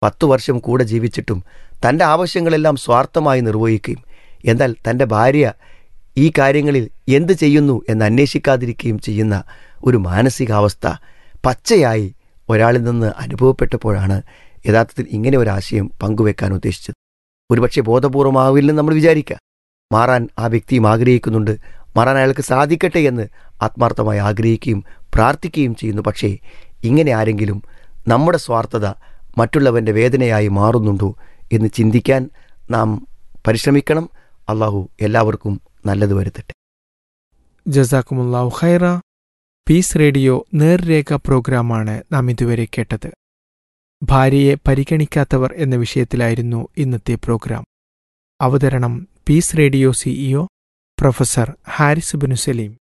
പത്തു വർഷം കൂടെ ജീവിച്ചിട്ടും തൻ്റെ ആവശ്യങ്ങളെല്ലാം സ്വാർത്ഥമായി നിർവഹിക്കുകയും എന്നാൽ തൻ്റെ ഭാര്യ ഈ കാര്യങ്ങളിൽ എന്ത് ചെയ്യുന്നു എന്ന് അന്വേഷിക്കാതിരിക്കുകയും ചെയ്യുന്ന ഒരു മാനസികാവസ്ഥ പച്ചയായി ഒരാളിൽ നിന്ന് അനുഭവപ്പെട്ടപ്പോഴാണ് യഥാർത്ഥത്തിൽ ഇങ്ങനെ ഒരു ആശയം പങ്കുവെക്കാൻ ഉദ്ദേശിച്ചത് ഒരുപക്ഷെ ബോധപൂർവമാവില്ലെന്ന് നമ്മൾ വിചാരിക്കുക മാറാൻ ആ വ്യക്തിയും ആഗ്രഹിക്കുന്നുണ്ട് മാറാൻ അയാൾക്ക് സാധിക്കട്ടെ എന്ന് ആത്മാർത്ഥമായി ആഗ്രഹിക്കുകയും പ്രാർത്ഥിക്കുകയും ചെയ്യുന്നു പക്ഷേ ഇങ്ങനെ ആരെങ്കിലും നമ്മുടെ സ്വാർത്ഥത മറ്റുള്ളവൻ്റെ വേദനയായി മാറുന്നുണ്ടോ എന്ന് ചിന്തിക്കാൻ നാം പരിശ്രമിക്കണം അള്ളാഹു എല്ലാവർക്കും നല്ലത് വരുത്തട്ടെ ജസാക്കുമുല്ലാഹു ഖൈറ പീസ് റേഡിയോ നേർരേഖ പ്രോഗ്രാമാണ് നാം ഇതുവരെ കേട്ടത് ഭാര്യയെ പരിഗണിക്കാത്തവർ എന്ന വിഷയത്തിലായിരുന്നു ഇന്നത്തെ പ്രോഗ്രാം അവതരണം peace radio CEO professor Haris Binu Saleem